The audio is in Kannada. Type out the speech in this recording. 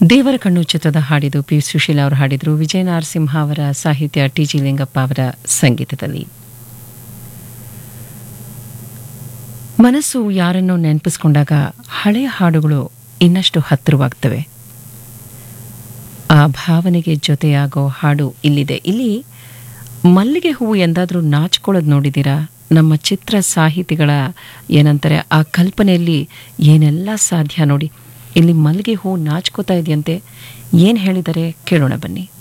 ದೇವರ ಕಣ್ಣು ಚಿತ್ರದ ಹಾಡಿದು ಪಿ ಸುಶೀಲ ಅವರು ಹಾಡಿದರು ವಿಜಯ ನರಸಿಂಹ ಅವರ ಸಾಹಿತ್ಯ ಟಿ ಜಿ ಲಿಂಗಪ್ಪ ಅವರ ಸಂಗೀತದಲ್ಲಿ ಮನಸ್ಸು ಯಾರನ್ನೋ ನೆನಪಿಸ್ಕೊಂಡಾಗ ಹಳೆಯ ಹಾಡುಗಳು ಇನ್ನಷ್ಟು ಹತ್ತಿರವಾಗ್ತವೆ ಆ ಭಾವನೆಗೆ ಜೊತೆಯಾಗೋ ಹಾಡು ಇಲ್ಲಿದೆ ಇಲ್ಲಿ ಮಲ್ಲಿಗೆ ಹೂವು ಎಂದಾದರೂ ನಾಚ್ಕೊಳ್ಳೋದು ನೋಡಿದ್ದೀರಾ ನಮ್ಮ ಚಿತ್ರ ಸಾಹಿತಿಗಳ ಏನಂತಾರೆ ಆ ಕಲ್ಪನೆಯಲ್ಲಿ ಏನೆಲ್ಲ ಸಾಧ್ಯ ನೋಡಿ ಇಲ್ಲಿ ಮಲ್ಲಿಗೆ ಹೂವು ನಾಚ್ಕೋತಾ ಇದೆಯಂತೆ ಏನು ಹೇಳಿದರೆ ಕೇಳೋಣ ಬನ್ನಿ